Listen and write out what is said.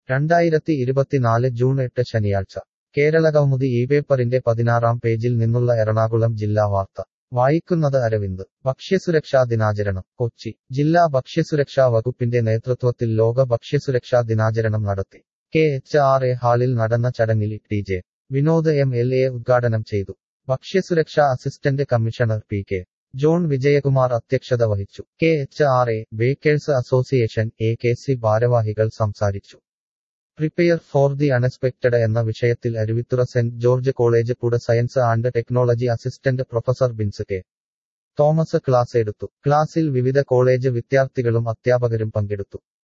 രണ്ടായിരത്തി ഇരുപത്തിനാല് ജൂൺ എട്ട് ശനിയാഴ്ച കേരളകൗമുദി ഈ പേപ്പറിന്റെ പതിനാറാം പേജിൽ നിന്നുള്ള എറണാകുളം ജില്ലാ വാർത്ത വായിക്കുന്നത് അരവിന്ദ് ഭക്ഷ്യസുരക്ഷാ ദിനാചരണം കൊച്ചി ജില്ലാ ഭക്ഷ്യസുരക്ഷാ വകുപ്പിന്റെ നേതൃത്വത്തിൽ ലോക ഭക്ഷ്യസുരക്ഷാ ദിനാചരണം നടത്തി കെ എച്ച് ആർ എ ഹാളിൽ നടന്ന ചടങ്ങിൽ T J Vinod M L A ഉദ്ഘാടനം ചെയ്തു ഭക്ഷ്യസുരക്ഷാ assistant commissioner P K John Vijayakumar അധ്യക്ഷത വഹിച്ചു K H R A bakers association A K C ഭാരവാഹികൾ സംസാരിച്ചു പ്രിപ്പയർ ഫോർ ദി അൺഎക്സ്പെക്ടഡ് എന്ന വിഷയത്തിൽ അരുവിത്തുറ സെന്റ് ജോർജ് കോളേജ് പുട science and technology assistant professor Bins K Thomas class എടുത്തു ക്ലാസിൽ വിവിധ കോളേജ് വിദ്യാർത്ഥികളും അധ്യാപകരും പങ്കെടുത്തു